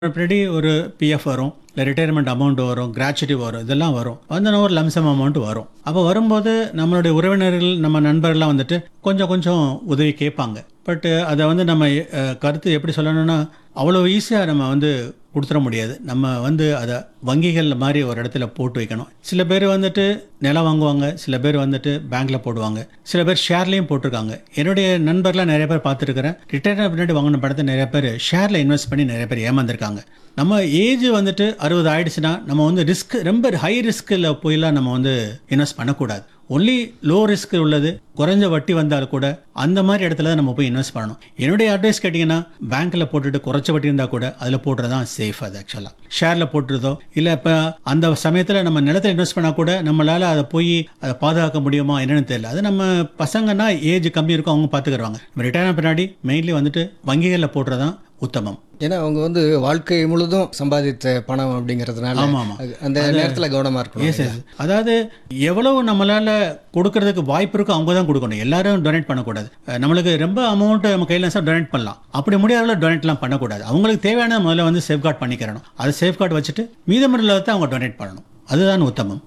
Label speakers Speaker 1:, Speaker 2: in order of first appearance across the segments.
Speaker 1: பின்னாடி ஒரு பிஎஃப் வரும் இல்லை ரிட்டையர்மெண்ட் அமௌண்ட் வரும் கிராச்சுட்டி வரும் இதெல்லாம் வரும் வந்து ஒரு லம்சம் அமௌண்ட் வரும் அப்போ வரும்போது நம்மளுடைய உறவினர்கள் நம்ம நண்பர்கள்லாம் வந்துட்டு கொஞ்சம் கொஞ்சம் உதவி கேட்பாங்க பட்டு அதை வந்து நம்ம அஹ், கருத்து எப்படி சொல்லணும்னா அவ்வளோ ஈஸியாக நம்ம வந்து கொடுத்துட முடியாது நம்ம வந்து அதை வங்கிகள் மாதிரி ஒரு இடத்துல போட்டு வைக்கணும் சில பேர் வந்துட்டு நிலம் வாங்குவாங்க சில பேர் வந்துட்டு பேங்க்ல போடுவாங்க சில பேர் ஷேர்லேயும் போட்டிருக்காங்க என்னுடைய நண்பர்லாம் நிறைய பேர் பார்த்துருக்கிறேன் ரிட்டையர் பின்னாடி வாங்கின படத்தை நிறைய பேர் ஷேரில் இன்வெஸ்ட் பண்ணி நிறைய பேர் ஏமாந்துருக்காங்க நம்ம ஏஜ் வந்துட்டு அறுபது ஆயிடுச்சுன்னா நம்ம வந்து ரிஸ்க் ரொம்ப ஹை ரிஸ்கில் போயெல்லாம் நம்ம வந்து இன்வெஸ்ட் பண்ணக்கூடாது ஒன்லி லோ ரிஸ்க் உள்ளது குறைஞ்ச வட்டி வந்தாலும் கூட அந்த மாதிரி இடத்துல தான் நம்ம போய் இன்வெஸ்ட் பண்ணணும் என்னுடைய அட்வைஸ் கேட்டிங்கன்னா பேங்க்கில் போட்டுட்டு குறைச்ச வட்டி இருந்தால் கூட அதில் போடுறது தான் சேஃப் அது ஆக்சுவலாக ஷேரில் போட்டுறதோ இல்லை இப்போ அந்த சமயத்தில் நம்ம நிலத்தில் இன்வெஸ்ட் பண்ணால் கூட நம்மளால் அதை போய் அதை பாதுகாக்க முடியுமா என்னன்னு தெரியல அது நம்ம பசங்கன்னா ஏஜ் கம்மி இருக்கும் அவங்க பார்த்துக்குறாங்க ரிட்டையர் பின்னாடி மெயின்லி வந்துட்டு வங்கிகளில் போடுறது தான் உத்தமம்
Speaker 2: ஏன்னா அவங்க வந்து வாழ்க்கை முழுதும் சம்பாதித்த பணம் அப்படிங்கிறதுனால
Speaker 1: ஆமா, ஆமா.
Speaker 2: அது- அந்த நேரத்துல கவனமா இருக்கணும்
Speaker 1: எஸ் எஸ் அதாவது எவ்வளவு நம்மளால கொடுக்கறதுக்கு வாய்ப்பு இருக்கோ அவங்க தான் கொடுக்கணும் எல்லாரும் டொனேட் பண்ணக்கூடாது அஹ் நம்மளுக்கு ரொம்ப அமௌண்ட் நம்ம கையில் சார் டொனேட் பண்ணலாம் அப்படி முடியாத டொனேட்லாம் பண்ணக்கூடாது அவங்களுக்கு தேவையான முதல்ல வந்து சேஃப்கார்ட் பண்ணிக்கிறணும் அதை சேஃப்கார்ட் வச்சுட்டு மீதமுள்ளதை அவங்க டொனேட் பண்ணணும் அதுதான் உத்தமம்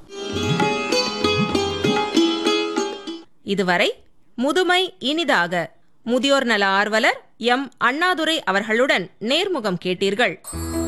Speaker 3: இதுவரை முதுமை இனிதாக முதியோர் நல ஆர்வலர் எம் அண்ணாதுரை அவர்களுடன் நேர்முகம் கேட்டீர்கள்